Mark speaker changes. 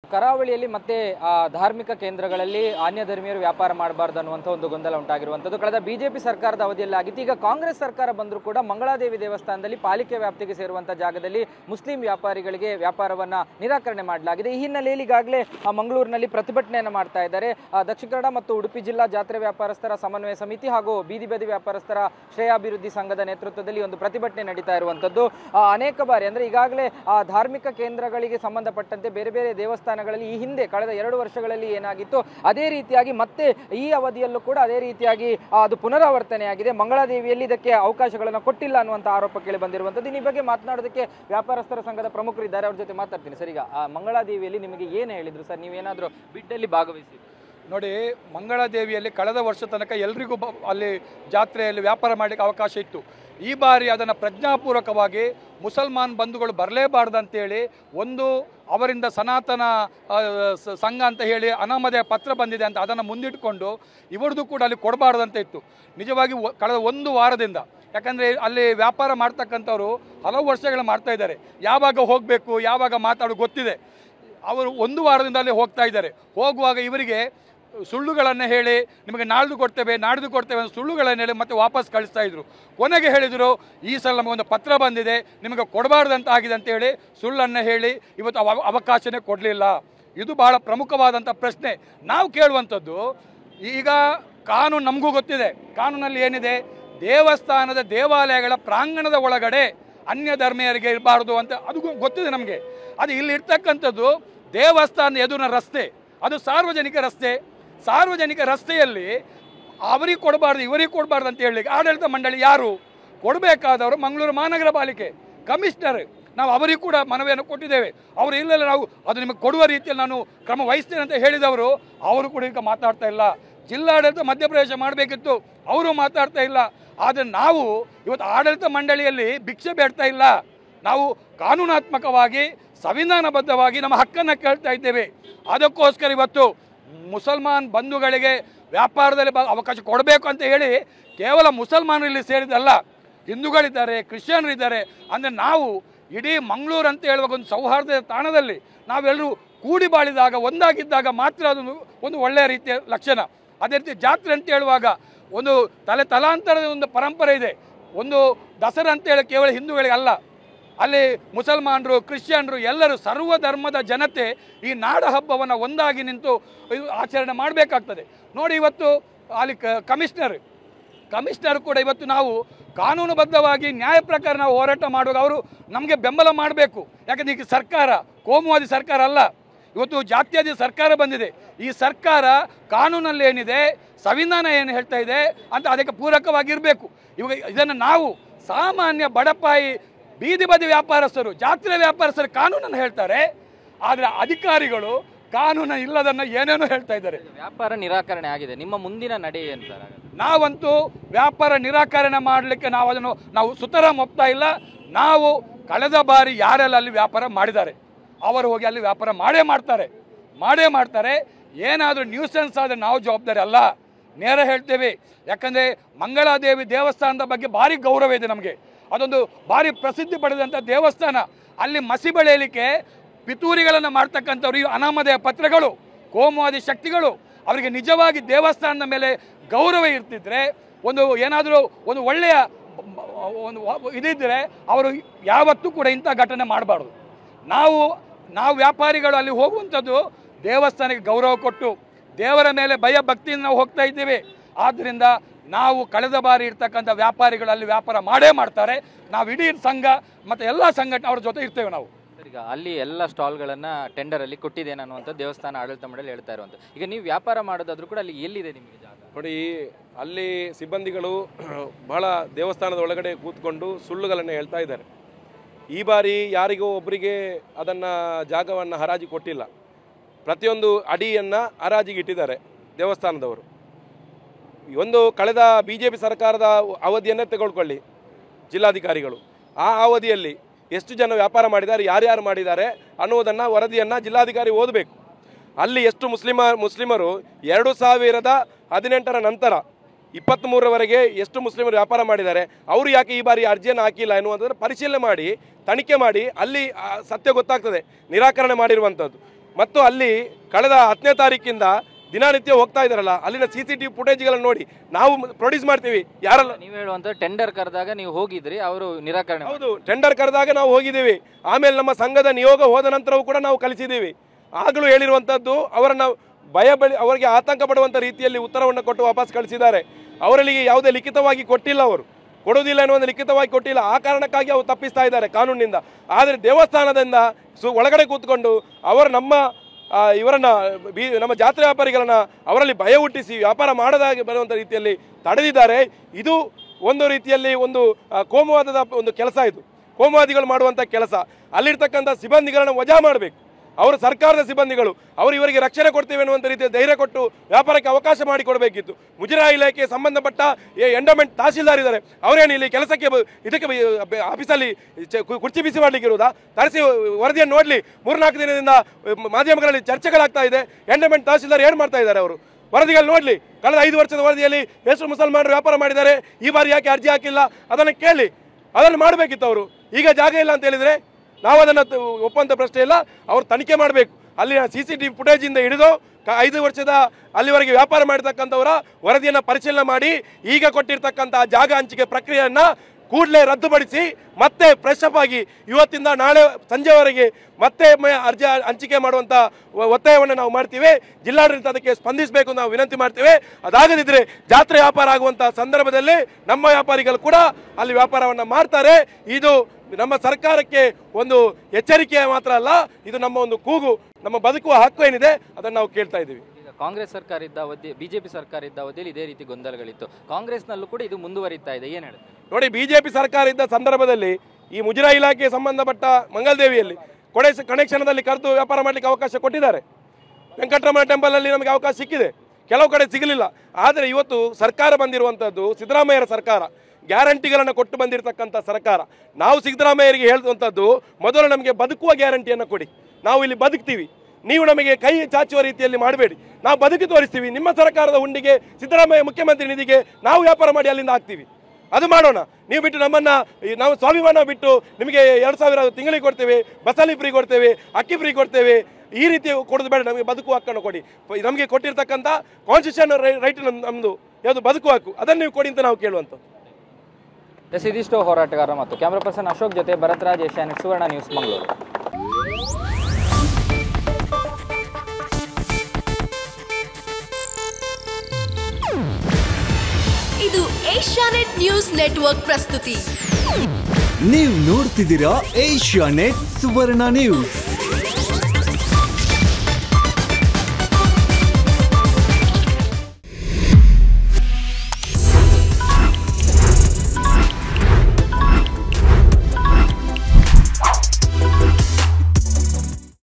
Speaker 1: ಕರಾವಳಿಯಲ್ಲಿ ಮತ್ತೆ ಆ, ಧಾರ್ಮಿಕ ಕೇಂದ್ರಗಳಲ್ಲಿ ಅನ್ಯ ಧರ್ಮೀಯರು ವ್ಯಾಪಾರ ಮಾಡಬಾರ್ದು ಅನ್ನುವಂಥ ಒಂದು ಗೊಂದಲ ಉಂಟಾಗಿರುವಂಥದ್ದು ಕಳೆದ ಬಿಜೆಪಿ ಸರ್ಕಾರದ ಅವಧಿಯಲ್ಲಿ ಆಗಿತ್ತು ಈಗ ಕಾಂಗ್ರೆಸ್ ಸರ್ಕಾರ ಬಂದರೂ ಕೂಡ ಮಂಗಳಾದೇವಿ ದೇವಸ್ಥಾನದಲ್ಲಿ ಪಾಲಿಕೆ ವ್ಯಾಪ್ತಿಗೆ ಸೇರುವಂಥ ಜಾಗದಲ್ಲಿ ಮುಸ್ಲಿಂ ವ್ಯಾಪಾರಿಗಳಿಗೆ ವ್ಯಾಪಾರವನ್ನ ನಿರಾಕರಣೆ ಮಾಡಲಾಗಿದೆ ಈ ಹಿನ್ನೆಲೆಯಲ್ಲಿ ಈಗಾಗಲೇ ಆ, ಮಂಗಳೂರಿನಲ್ಲಿ ಪ್ರತಿಭಟನೆಯನ್ನು ಮಾಡ್ತಾ ಇದ್ದಾರೆ ಆ, ದಕ್ಷಿಣ ಕನ್ನಡ ಮತ್ತು ಉಡುಪಿ ಜಿಲ್ಲಾ ಜಾತ್ರೆ ವ್ಯಾಪಾರಸ್ಥರ ಸಮನ್ವಯ ಸಮಿತಿ ಹಾಗೂ ಬೀದಿ ಬದಿ ವ್ಯಾಪಾರಸ್ಥರ ಶ್ರೇಯಾಭಿವೃದ್ಧಿ ಸಂಘದ ನೇತೃತ್ವದಲ್ಲಿ ಒಂದು ಪ್ರತಿಭಟನೆ ನಡೀತಾ ಇರುವಂಥದ್ದು ಆ, ಅನೇಕ ಬಾರಿ ಅಂದ್ರೆ ಈಗಾಗಲೇ ಆ ಧಾರ್ಮಿಕ ಕೇಂದ್ರಗಳಿಗೆ ಸಂಬಂಧಪಟ್ಟಂತೆ ಬೇರೆ ಬೇರೆ ದೇವಸ್ಥಾನಗಳಲ್ಲಿ ಈ ಹಿಂದೆ ಕಳೆದ ಎರಡು ವರ್ಷಗಳಲ್ಲಿ ಏನಾಗಿತ್ತು ಅದೇ ರೀತಿಯಾಗಿ ಮತ್ತೆ ಈ ಅವಧಿಯಲ್ಲೂ ಕೂಡ ಅದೇ ರೀತಿಯಾಗಿ ಆ, ಅದು ಪುನರಾವರ್ತನೆಯಾಗಿದೆ ಮಂಗಳಾದೇವಿಯಲ್ಲಿ ಇದಕ್ಕೆ ಅವಕಾಶಗಳನ್ನು ಕೊಟ್ಟಿಲ್ಲ ಅನ್ನುವಂಥ ಆರೋಪ ಕೇಳಿ ಬಂದಿರುವಂಥದ್ದು ಇನ್ನು ಈ ಬಗ್ಗೆ ಮಾತನಾಡೋದಕ್ಕೆ ವ್ಯಾಪಾರಸ್ಥರ ಸಂಘದ ಪ್ರಮುಖರಿದ್ದಾರೆ ಅವ್ರ ಜೊತೆ ಮಾತಾಡ್ತೀನಿ ಸರ್ ಈಗ ಆ ಮಂಗಳಾದೇವಿಯಲ್ಲಿ ನಿಮಗೆ ಏನು ಹೇಳಿದ್ರು ಸರ್ ನೀವೇನಾದರೂ ಬಿಡ್ಡಲ್ಲಿ ಭಾಗವಹಿಸಿ
Speaker 2: ನೋಡಿ ಮಂಗಳಾದೇವಿಯಲ್ಲಿ ಕಳೆದ ವರ್ಷ ತನಕ ಎಲ್ರಿಗೂ ಬ- ಅಲ್ಲಿ ಜಾತ್ರೆಯಲ್ಲಿ ವ್ಯಾಪಾರ ಮಾಡಲಿಕ್ಕೆ ಅವಕಾಶ ಇತ್ತು ಈ ಬಾರಿ ಅದನ್ನು ಪ್ರಜ್ಞಾಪೂರ್ವಕವಾಗಿ ಮುಸಲ್ಮಾನ್ ಬಂಧುಗಳು ಬರಲೇಬಾರ್ದಂತೇಳಿ ಒಂದು ಅವರಿಂದ ಸನಾತನ ಆ, ಸ- ಸಂಘ ಅಂತ ಹೇಳಿ ಅನಾಮಧೇಯ ಪತ್ರ ಬಂದಿದೆ ಅಂತ ಅದನ್ನು ಮುಂದಿಟ್ಕೊಂಡು ಇವರದು ಕೂಡ ಅಲ್ಲಿ ಕೊಡಬಾರ್ದಂತ ಇತ್ತು ನಿಜವಾಗಿ ಒ- ಕಳೆದ ಒಂದು ವಾರದಿಂದ ಯಾಕಂದರೆ ಅಲ್ಲಿ ವ್ಯಾಪಾರ ಮಾಡ್ತಕ್ಕಂಥವ್ರು ಹಲವು ವರ್ಷಗಳು ಮಾಡ್ತಾ ಇದ್ದಾರೆ ಯಾವಾಗ ಹೋಗಬೇಕು ಯಾವಾಗ ಮಾತಾಡೋ ಗೊತ್ತಿದೆ ಅವರು ಒಂದು ವಾರದಿಂದ ಅಲ್ಲಿ ಹೋಗ್ತಾ ಇದ್ದಾರೆ ಹೋಗುವಾಗ ಇವರಿಗೆ ಸುಳ್ಳುಗಳನ್ನು ಹೇಳಿ ನಿಮಗೆ ನಾಳ್ದು ಕೊಡ್ತೇವೆ ನಾಡ್ದು ಕೊಡ್ತೇವೆ ಅಂತ ಸುಳ್ಳುಗಳನ್ನು ಹೇಳಿ ಮತ್ತೆ ವಾಪಸ್ ಕಳಿಸ್ತಾ ಇದ್ರು ಕೊನೆಗೆ ಹೇಳಿದರು ಈ ಸಲ ನಮಗೊಂದು ಪತ್ರ ಬಂದಿದೆ ನಿಮಗೆ ಕೊಡಬಾರ್ದಂತ ಆಗಿದೆ ಅಂತ ಹೇಳಿ ಸುಳ್ಳನ್ನು ಹೇಳಿ ಇವತ್ತು ಅವ ಅವಕಾಶನೇ ಕೊಡಲಿಲ್ಲ ಇದು ಬಹಳ ಪ್ರಮುಖವಾದಂಥ ಪ್ರಶ್ನೆ ನಾವು ಕೇಳುವಂಥದ್ದು ಈಗ ಕಾನೂನು ನಮಗೂ ಗೊತ್ತಿದೆ ಕಾನೂನಲ್ಲಿ ಏನಿದೆ ದೇವಸ್ಥಾನದ ದೇವಾಲಯಗಳ ಪ್ರಾಂಗಣದ ಒಳಗಡೆ ಅನ್ಯ ಧರ್ಮೀಯರಿಗೆ ಇರಬಾರ್ದು ಅಂತ ಅದು ಗೊ- ಗೊತ್ತಿದೆ ನಮಗೆ ಅದು ಇಲ್ಲಿ ಇರ್ತಕ್ಕಂಥದ್ದು ದೇವಸ್ಥಾನದ ಎದುರಿನ ರಸ್ತೆ ಅದು ಸಾರ್ವಜನಿಕ ರಸ್ತೆ ಸಾರ್ವಜನಿಕ ರಸ್ತೆಯಲ್ಲಿ ಅವರಿಗೆ ಕೊಡಬಾರ್ದು ಇವರಿಗೆ ಕೊಡಬಾರ್ದು ಅಂತ ಹೇಳಿ ಆಡಳಿತ ಮಂಡಳಿ ಯಾರು ಕೊಡಬೇಕಾದವರು ಮಂಗಳೂರು ಮಹಾನಗರ ಪಾಲಿಕೆ ಕಮಿಷನರ್ ನಾವು ಅವರಿಗೆ ಕೂಡ ಮನವಿಯನ್ನು ಕೊಟ್ಟಿದ್ದೇವೆ ಅವರು ಇಲ್ಲೆಲ್ಲ ನಾವು ಅದು ನಿಮಗೆ ಕೊಡುವ ರೀತಿಯಲ್ಲಿ ನಾನು ಕ್ರಮ ವಹಿಸ್ತೇನೆ ಅಂತ ಹೇಳಿದವರು ಅವರು ಕೂಡ ಈಗ ಮಾತಾಡ್ತಾ ಇಲ್ಲ ಜಿಲ್ಲಾಡಳಿತ ಮಧ್ಯಪ್ರವೇಶ ಮಾಡಬೇಕಿತ್ತು ಅವರು ಮಾತಾಡ್ತಾ ಇಲ್ಲ ಆದರೆ ನಾವು ಇವತ್ತು ಆಡಳಿತ ಮಂಡಳಿಯಲ್ಲಿ ಭಿಕ್ಷೆ ಬೇಡ್ತಾ ಇಲ್ಲ ನಾವು ಕಾನೂನಾತ್ಮಕವಾಗಿ ಸಂವಿಧಾನಬದ್ಧವಾಗಿ ನಮ್ಮ ಹಕ್ಕನ್ನು ಕೇಳ್ತಾ ಇದ್ದೇವೆ ಅದಕ್ಕೋಸ್ಕರ ಇವತ್ತು ಮುಸಲ್ಮಾನ್ ಬಂಧುಗಳಿಗೆ ವ್ಯಾಪಾರದಲ್ಲಿ ಬ- ಅವಕಾಶ ಕೊಡಬೇಕು ಅಂತ ಹೇಳಿ ಕೇವಲ ಮುಸಲ್ಮಾನರಲ್ಲಿ ಸೇರಿದಲ್ಲ ಹಿಂದೂಗಳಿದ್ದಾರೆ ಕ್ರಿಶ್ಚಿಯನ್ರಿದ್ದಾರೆ ಅಂದರೆ ನಾವು ಇಡೀ ಮಂಗಳೂರು ಅಂತ ಹೇಳುವಾಗ ಒಂದು ಸೌಹಾರ್ದದ ತಾಣದಲ್ಲಿ ನಾವೆಲ್ಲರೂ ಕೂಡಿ ಬಾಳಿದಾಗ ಒಂದಾಗಿದ್ದಾಗ ಮಾತ್ರ ಅದೊಂದು ಒಂದು ಒಳ್ಳೆಯ ರೀತಿಯ ಲಕ್ಷಣ ಅದೇ ರೀತಿ ಜಾತ್ರೆ ಅಂತ ಹೇಳುವಾಗ ಒಂದು ತಲೆ ತಲಾಂತರದ ಒಂದು ಪರಂಪರೆ ಇದೆ ಒಂದು ದಸರಾ ಅಂತ ಹೇಳಿ ಕೇವಲ ಹಿಂದೂಗಳಿಗೆ ಅಲ್ಲ ಅಲ್ಲಿ ಮುಸಲ್ಮಾನರು ಕ್ರಿಶ್ಚಿಯನ್ರು ಎಲ್ಲರೂ ಸರ್ವ ಧರ್ಮದ ಜನತೆ ಈ ನಾಡ ಹಬ್ಬವನ್ನು ಒಂದಾಗಿ ನಿಂತು ಇದು ಆಚರಣೆ ಮಾಡಬೇಕಾಗ್ತದೆ ನೋಡಿ ಇವತ್ತು ಅಲ್ಲಿ ಕ- ಕಮಿಷನರ್ ಕಮಿಷನರ್ ಕೂಡ ಇವತ್ತು ನಾವು ಕಾನೂನುಬದ್ಧವಾಗಿ ನ್ಯಾಯ ಪ್ರಕಾರ ನಾವು ಹೋರಾಟ ಮಾಡುವಾಗ ಅವರು ನಮಗೆ ಬೆಂಬಲ ಮಾಡಬೇಕು ಯಾಕಂದ್ರೆ ಈಗ ಸರ್ಕಾರ ಕೋಮುವಾದಿ ಸರ್ಕಾರ ಅಲ್ಲ ಇವತ್ತು ಜಾತ್ಯತೀತ ಸರ್ಕಾರ ಬಂದಿದೆ ಈ ಸರ್ಕಾರ ಕಾನೂನಲ್ಲಿ ಏನಿದೆ ಸಂವಿಧಾನ ಏನು ಹೇಳ್ತಾ ಇದೆ ಅಂತ ಅದಕ್ಕೆ ಪೂರಕವಾಗಿರಬೇಕು ಇವಾಗ ಇದನ್ನು ನಾವು ಸಾಮಾನ್ಯ ಬಡಪಾಯಿ ಬೀದಿ ಬದಿ ವ್ಯಾಪಾರಸ್ಥರು ಜಾತ್ರೆ ವ್ಯಾಪಾರಸ್ಥರು ಕಾನೂನನ್ನು ಹೇಳ್ತಾರೆ ಆದರೆ ಅಧಿಕಾರಿಗಳು ಕಾನೂನು ಇಲ್ಲದನ್ನು ಏನೇನೋ ಹೇಳ್ತಾ ಇದ್ದಾರೆ
Speaker 1: ವ್ಯಾಪಾರ ನಿರಾಕರಣೆ ಆಗಿದೆ ನಿಮ್ಮ ಮುಂದಿನ ನಡೆ ಏನು ಸರ್ ಹಾಗಾದ್ರೆ?
Speaker 2: ನಾವಂತೂ ವ್ಯಾಪಾರ ನಿರಾಕರಣೆ ಮಾಡಲಿಕ್ಕೆ ನಾವು ಅದನ್ನು ನಾವು ಸುತರಾಮ್ ಒಪ್ತಾ ಇಲ್ಲ ನಾವು ಕಳೆದ ಬಾರಿ ಯಾರೆಲ್ಲ ಅಲ್ಲಿ ವ್ಯಾಪಾರ ಮಾಡಿದ್ದಾರೆ ಅವರು ಹೋಗಿ ಅಲ್ಲಿ ವ್ಯಾಪಾರ ಮಾಡೇ ಮಾಡ್ತಾರೆ ಮಾಡೇ ಮಾಡ್ತಾರೆ ಏನಾದರೂ ನ್ಯೂಸೆನ್ಸ್ ಆದರೆ ನಾವು ಜವಾಬ್ದಾರಿ ಅಲ್ಲ ನೇರ ಹೇಳ್ತೇವೆ ಯಾಕಂದರೆ ಮಂಗಳಾದೇವಿ ದೇವಸ್ಥಾನದ ಬಗ್ಗೆ ಭಾರಿ ಗೌರವ ಇದೆ ನಮಗೆ ಅದೊಂದು ಭಾರಿ ಪ್ರಸಿದ್ಧಿ ಪಡೆದಂಥ ದೇವಸ್ಥಾನ ಅಲ್ಲಿ ಮಸಿ ಬೆಳೆಯಲಿಕ್ಕೆ ಪಿತೂರಿಗಳನ್ನು ಮಾಡ್ತಕ್ಕಂಥವ್ರು ಈ ಅನಾಮಧೇಯ ಪತ್ರಗಳು ಕೋಮುವಾದಿ ಶಕ್ತಿಗಳು ಅವರಿಗೆ ನಿಜವಾಗಿ ದೇವಸ್ಥಾನದ ಮೇಲೆ ಗೌರವ ಇರ್ತಿದ್ರೆ ಒಂದು ಏನಾದರೂ ಒಂದು ಒಳ್ಳೆಯ ಒಂದು ವ- ಇದಿದ್ದರೆ ಅವರು ಯಾವತ್ತೂ ಕೂಡ ಇಂಥ ಘಟನೆ ಮಾಡಬಾರ್ದು ನಾವು ನಾವು ವ್ಯಾಪಾರಿಗಳು ಅಲ್ಲಿ ಹೋಗುವಂಥದ್ದು ದೇವಸ್ಥಾನಕ್ಕೆ ಗೌರವ ಕೊಟ್ಟು ದೇವರ ಮೇಲೆ ಭಯ ಭಕ್ತಿಯಿಂದ ನಾವು ಹೋಗ್ತಾ ಇದ್ದೇವೆ ಆದ್ದರಿಂದ ನಾವು ಕಳೆದ ಬಾರಿ ಇರ್ತಕ್ಕಂಥ ವ್ಯಾಪಾರಿಗಳು ಅಲ್ಲಿ ವ್ಯಾಪಾರ ಮಾಡೇ ಮಾಡ್ತಾರೆ ನಾವು ಇಡೀ ಸಂಘ ಮತ್ತು ಎಲ್ಲ ಸಂಘಟನೆ ಅವ್ರ ಜೊತೆ ಇರ್ತೇವೆ ನಾವು
Speaker 1: ಸರ್, ಈಗ ಅಲ್ಲಿ ಎಲ್ಲ ಸ್ಟಾಲ್ಗಳನ್ನ ಟೆಂಡರ್ ಅಲ್ಲಿ ಕೊಟ್ಟಿದ್ದೇನೆ ಅನ್ನುವಂಥ ದೇವಸ್ಥಾನ ಆಡಳಿತ ಮಂಡಳಿ ಹೇಳ್ತಾ ಇರುವಂತ ಈಗ ನೀವು ವ್ಯಾಪಾರ ಮಾಡೋದಾದ್ರೂ ಕೂಡ ಅಲ್ಲಿ ಎಲ್ಲಿದೆ ನಿಮಗೆ ಜಾಗ
Speaker 3: ನೋಡಿ ಅಲ್ಲಿ ಸಿಬ್ಬಂದಿಗಳು ಬಹಳ ದೇವಸ್ಥಾನದ ಒಳಗಡೆ ಕೂತ್ಕೊಂಡು ಸುಳ್ಳುಗಳನ್ನು ಹೇಳ್ತಾ ಇದ್ದಾರೆ ಈ ಬಾರಿ ಯಾರಿಗೂ ಒಬ್ಬರಿಗೆ ಅದನ್ನು ಜಾಗವನ್ನು ಹರಾಜಿ ಕೊಟ್ಟಿಲ್ಲ ಪ್ರತಿಯೊಂದು ಅಡಿಯನ್ನು ಹರಾಜಿಗೆ ಇಟ್ಟಿದ್ದಾರೆ ದೇವಸ್ಥಾನದವರು ಒಂದು ಕಳೆದ ಬಿ ಜೆ ಪಿ ಸರ್ಕಾರದ ಅವಧಿಯನ್ನೇ ತೆಗೆದುಕೊಳ್ಳಿ ಜಿಲ್ಲಾಧಿಕಾರಿಗಳು ಆ ಅವಧಿಯಲ್ಲಿ ಎಷ್ಟು ಜನ ವ್ಯಾಪಾರ ಮಾಡಿದ್ದಾರೆ ಯಾರ್ಯಾರು ಮಾಡಿದ್ದಾರೆ ಅನ್ನುವುದನ್ನು ವರದಿಯನ್ನು ಜಿಲ್ಲಾಧಿಕಾರಿ ಓದಬೇಕು ಅಲ್ಲಿ ಎಷ್ಟು ಮುಸ್ಲಿಮ ಮುಸ್ಲಿಮರು ಎರಡು ಸಾವಿರದ ಹದಿನೆಂಟರ ನಂತರ ಇಪ್ಪತ್ತ್ಮೂರರವರೆಗೆ ಎಷ್ಟು ಮುಸ್ಲಿಮರು ವ್ಯಾಪಾರ ಮಾಡಿದ್ದಾರೆ ಅವರು ಯಾಕೆ ಈ ಬಾರಿ ಅರ್ಜಿಯನ್ನು ಹಾಕಿಲ್ಲ ಎನ್ನುವಂಥದ್ದು ಪರಿಶೀಲನೆ ಮಾಡಿ ತನಿಖೆ ಮಾಡಿ ಅಲ್ಲಿ ಆ, ಸತ್ಯ ಗೊತ್ತಾಗ್ತದೆ ನಿರಾಕರಣೆ ಮಾಡಿರುವಂಥದ್ದು ಮತ್ತು ಅಲ್ಲಿ ಕಳೆದ ಹತ್ತನೇ ತಾರೀಕಿಂದ ದಿನನಿತ್ಯ ಹೋಗ್ತಾ ಇದ್ದಾರಲ್ಲ ಅಲ್ಲಿನ ಸಿ ಸಿ ಟಿ ವಿ ಫುಟೇಜ್ಗಳನ್ನು ನೋಡಿ ನಾವು ಪ್ರೊಡ್ಯೂಸ್ ಮಾಡ್ತೀವಿ ಯಾರಲ್ಲ
Speaker 1: ನೀವು ಹೇಳುವಂತ ಟೆಂಡರ್ ಕರೆದಾಗ ನೀವು ಹೋಗಿದ್ರಿ ಅವರು ನಿರಾಕರಣೆ ಮಾಡಿದ್ರು.
Speaker 3: ಹೌದು ಟೆಂಡರ್ ಕರೆದಾಗ ನಾವು ಹೋಗಿದ್ದೀವಿ ಆಮೇಲೆ ನಮ್ಮ ಸಂಘದ ನಿಯೋಗ ಹೋದ ನಂತರವೂ ಕೂಡ ನಾವು ಕಲಿಸಿದ್ದೀವಿ ಆಗಲೂ ಹೇಳಿರುವಂಥದ್ದು ಅವರನ್ನು ಭಯ ಬಳಿ ಅವರಿಗೆ ಆತಂಕ ಪಡುವಂಥ ರೀತಿಯಲ್ಲಿ ಉತ್ತರವನ್ನು ಕೊಟ್ಟು ವಾಪಸ್ ಕಳಿಸಿದ್ದಾರೆ ಅವರಲ್ಲಿ ಯಾವುದೇ ಲಿಖಿತವಾಗಿ ಕೊಟ್ಟಿಲ್ಲ ಅವರು ಕೊಡುವುದಿಲ್ಲ ಅನ್ನೋ ಒಂದು ಲಿಖಿತವಾಗಿ ಕೊಟ್ಟಿಲ್ಲ ಆ ಕಾರಣಕ್ಕಾಗಿ ಅವರು ತಪ್ಪಿಸ್ತಾ ಇದ್ದಾರೆ ಕಾನೂನಿನಿಂದ ಆದರೆ ದೇವಸ್ಥಾನದಿಂದ ಸು ಒಳಗಡೆ ಕೂತ್ಕೊಂಡು ಅವರು ನಮ್ಮ ಆ, ಇವರನ್ನ ಬಿ ನಮ್ಮ ಜಾತ್ರೆ ವ್ಯಾಪಾರಿಗಳನ್ನ ಅವರಲ್ಲಿ ಭಯ ಹುಟ್ಟಿಸಿ ವ್ಯಾಪಾರ ಮಾಡದಾಗಿ ಬರುವಂಥ ರೀತಿಯಲ್ಲಿ ತಡೆದಿದ್ದಾರೆ ಇದು ಒಂದು ರೀತಿಯಲ್ಲಿ ಒಂದು ಆ, ಕೋಮುವಾದದ ಒಂದು ಕೆಲಸ ಇದು ಕೋಮುವಾದಿಗಳು ಮಾಡುವಂಥ ಕೆಲಸ ಅಲ್ಲಿರ್ತಕ್ಕಂಥ ಸಿಬ್ಬಂದಿಗಳನ್ನು ವಜಾ ಮಾಡಬೇಕು ಅವರು ಸರ್ಕಾರದ ಸಿಬ್ಬಂದಿಗಳು ಅವರು ಇವರಿಗೆ ರಕ್ಷಣೆ ಕೊಡ್ತೇವೆ ಅನ್ನುವಂಥ ರೀತಿಯ ಧೈರ್ಯ ಕೊಟ್ಟು ವ್ಯಾಪಾರಕ್ಕೆ ಅವಕಾಶ ಮಾಡಿಕೊಡಬೇಕಿತ್ತು ಮುಜರಾಯಿ ಇಲಾಖೆಗೆ ಸಂಬಂಧಪಟ್ಟ ಎಂಡೋಮೆಂಟ್ ತಹಸೀಲ್ದಾರ್ ಇದ್ದಾರೆ ಅವರೇನು ಇಲ್ಲಿ ಕೆಲಸಕ್ಕೆ ಬ- ಇದಕ್ಕೆ ಬ- ಬ- ಆಫೀಸಲ್ಲಿ ಚ- ಕು- ಕುರ್ಚಿ ಬಿಸಿ ಮಾಡ್ಲಿಕ್ಕೆ ಇರುವುದಾ ತರಿಸಿ ವರದಿಯನ್ನು ನೋಡಲಿ ಮೂರ್ನಾಲ್ಕು ದಿನದಿಂದ ಮ- ಮಾಧ್ಯಮಗಳಲ್ಲಿ ಚರ್ಚೆಗಳಾಗ್ತಾ ಇದೆ ಎಂಡೋಮೆಂಟ್ ತಹಸೀಲ್ದಾರ್ ಏನು ಮಾಡ್ತಾ ಇದ್ದಾರೆ ಅವರು ವರದಿಗಳು ನೋಡಲಿ ಕಳೆದ ಐದು ವರ್ಷದ ವರದಿಯಲ್ಲಿ ಎಷ್ಟು ಮುಸಲ್ಮಾನರು ವ್ಯಾಪಾರ ಮಾಡಿದ್ದಾರೆ ಈ ಬಾರಿ ಯಾಕೆ ಅರ್ಜಿ ಹಾಕಿಲ್ಲ ಅದನ್ನು ಕೇಳಿ ಅದನ್ನು ಮಾಡಬೇಕಿತ್ತು ಅವರು ಈಗ ಜಾಗ ಇಲ್ಲ ಅಂತ ಹೇಳಿದರೆ ನಾವು ಅದನ್ನು ತ- ಒಪ್ಪುವಂಥ ಪ್ರಶ್ನೆ ಇಲ್ಲ ಅವರು ತನಿಖೆ ಮಾಡಬೇಕು ಅಲ್ಲಿನ ಸಿ ಸಿ ಟಿ ವಿ ಫುಟೇಜಿಂದ ಹಿಡಿದು ಕ ಐದು ವರ್ಷದ ಅಲ್ಲಿವರೆಗೆ ವ್ಯಾಪಾರ ಮಾಡಿರ್ತಕ್ಕಂಥವರ ವರದಿಯನ್ನು ಪರಿಶೀಲನೆ ಮಾಡಿ ಈಗ ಕೊಟ್ಟಿರ್ತಕ್ಕಂಥ ಜಾಗ ಹಂಚಿಕೆ ಪ್ರಕ್ರಿಯೆಯನ್ನು ಕೂಡಲೇ ರದ್ದುಪಡಿಸಿ ಮತ್ತೆ ಫ್ರೆಶ್ ಅಪ್ ಆಗಿ ಇವತ್ತಿಂದ ನಾಳೆ ಸಂಜೆವರೆಗೆ ಮತ್ತೆ ಮ- ಅರ್ಜಿ ಹಂಚಿಕೆ ಮಾಡುವಂಥ ಒ- ಒತ್ತಾಯವನ್ನು ನಾವು ಮಾಡ್ತೀವಿ ಜಿಲ್ಲಾಡಳಿತ ಅದಕ್ಕೆ ಸ್ಪಂದಿಸಬೇಕು ನಾವು ವಿನಂತಿ ಮಾಡ್ತೇವೆ ಅದಾಗದಿದ್ದರೆ ಜಾತ್ರೆ ವ್ಯಾಪಾರ ಆಗುವಂಥ ಸಂದರ್ಭದಲ್ಲಿ ನಮ್ಮ ವ್ಯಾಪಾರಿಗಳು ಕೂಡ ಅಲ್ಲಿ ವ್ಯಾಪಾರವನ್ನು ಮಾಡ್ತಾರೆ ಇದು ನಮ್ಮ ಸರ್ಕಾರಕ್ಕೆ ಒಂದು ಎಚ್ಚರಿಕೆ ಮಾತ್ರ ಅಲ್ಲ ಇದು ನಮ್ಮ ಒಂದು ಕೂಗು ನಮ್ಮ ಬದುಕುವ ಹಕ್ಕು ಏನಿದೆ ಅದನ್ನು ನಾವು ಕೇಳ್ತಾ ಇದ್ದೀವಿ
Speaker 1: ಈಗ ಕಾಂಗ್ರೆಸ್ ಸರ್ಕಾರ ಇದ್ದ ಅವಧಿ ಬಿಜೆಪಿ ಸರ್ಕಾರ ಇದ್ದ ಅವಧಿಯಲ್ಲಿ ಇದೇ ರೀತಿ ಗೊಂದಲಗಳಿತ್ತು ಕಾಂಗ್ರೆಸ್ನಲ್ಲೂ ಕೂಡ ಇದು ಮುಂದುವರಿತಾ ಇದೆ ಏನ್ ಹೇಳ್ತೀರಿ
Speaker 3: ನೋಡಿ ಬಿಜೆಪಿ ಸರ್ಕಾರ ಇದ್ದ ಸಂದರ್ಭದಲ್ಲಿ ಈ ಮುಜರಾ ಇಲಾಖೆಗೆ ಸಂಬಂಧಪಟ್ಟ ಮಂಗಲದೇವಿಯಲ್ಲಿ ಕೊಡೆ ಕನೆಕ್ಷನದಲ್ಲಿ ಕರೆದು ವ್ಯಾಪಾರ ಮಾಡಲಿಕ್ಕೆ ಅವಕಾಶ ಕೊಟ್ಟಿದ್ದಾರೆ ವೆಂಕಟರಮಣ ಟೆಂಪಲಲ್ಲಿ ನಮಗೆ ಅವಕಾಶ ಸಿಕ್ಕಿದೆ ಕೆಲವು ಕಡೆ ಸಿಗಲಿಲ್ಲ ಆದರೆ ಇವತ್ತು ಸರ್ಕಾರ ಬಂದಿರುವಂಥದ್ದು ಸಿದ್ದರಾಮಯ್ಯರ ಸರ್ಕಾರ ಗ್ಯಾರಂಟಿಗಳನ್ನು ಕೊಟ್ಟು ಬಂದಿರತಕ್ಕಂಥ ಸರ್ಕಾರ ನಾವು ಸಿದ್ದರಾಮಯ್ಯರಿಗೆ ಹೇಳುವಂಥದ್ದು ಮೊದಲು ನಮಗೆ ಬದುಕುವ ಗ್ಯಾರಂಟಿಯನ್ನು ಕೊಡಿ ನಾವು ಇಲ್ಲಿ ಬದುಕ್ತೀವಿ ನೀವು ನಮಗೆ ಕೈ ಚಾಚುವ ರೀತಿಯಲ್ಲಿ ಮಾಡಬೇಡಿ ನಾವು ಬದುಕಿ ತೋರಿಸ್ತೀವಿ ನಿಮ್ಮ ಸರ್ಕಾರದ ಹುಂಡಿಗೆ ಸಿದ್ದರಾಮಯ್ಯ ಮುಖ್ಯಮಂತ್ರಿ ನಿಧಿಗೆ ನಾವು ವ್ಯಾಪಾರ ಮಾಡಿ ಅಲ್ಲಿಂದ ಹಾಕ್ತೀವಿ ಅದು ಮಾಡೋಣ ನೀವು ಬಿಟ್ಟು ನಮ್ಮನ್ನ ಈ ನಾವು ಸ್ವಾಭಿಮಾನ ಬಿಟ್ಟು ನಿಮಗೆ ಎರಡು ಸಾವಿರ ತಿಂಗಳಿಗೆ ಕೊಡ್ತೇವೆ ಬಸ್ಸಲ್ಲಿ ಫ್ರೀ ಕೊಡ್ತೇವೆ ಅಕ್ಕಿ ಫ್ರೀ ಕೊಡ್ತೇವೆ ಈ ರೀತಿ ಕೊಡೋದು ಬೇಡ ನಮಗೆ ಬದುಕು ಹಕ್ಕನ್ನು ಕೊಡಿ ಪ- ನಮಗೆ ಕೊಟ್ಟಿರ್ತಕ್ಕಂಥ ಕಾನ್ಸ್ಟಿಟ್ಯೂಷನ್ ರೈಟ್ ನಮ್ಮದು ಯಾವುದು ಬದುಕು ಹಕ್ಕು ಅದನ್ನು ನೀವು ಕೊಡಿ ಅಂತ ನಾವು ಕೇಳುವಂಥದ್ದು
Speaker 1: ಎಸ್ ಇದಿಷ್ಟು ಹೋರಾಟಗಾರ ಮತ್ತು ಕ್ಯಾಮ್ರಾ ಪರ್ಸನ್ ಅಶೋಕ್ ಜೊತೆ ಭರತ್ರಾಜ್ ಏಷ್ಯಾನೆಟ್ ಸುವರ್ಣ ನ್ಯೂಸ್ ಮಂಗಳೂರು
Speaker 4: ಇದು ಏಷ್ಯಾನೆಟ್ ನ್ಯೂಸ್ ನೆಟ್ವರ್ಕ್ ಪ್ರಸ್ತುತಿ
Speaker 5: ನೀವು ನೋಡ್ತಿದ್ದೀರಾ ಏಷ್ಯಾ ನೆಟ್ ಸುವರ್ಣ ನ್ಯೂಸ್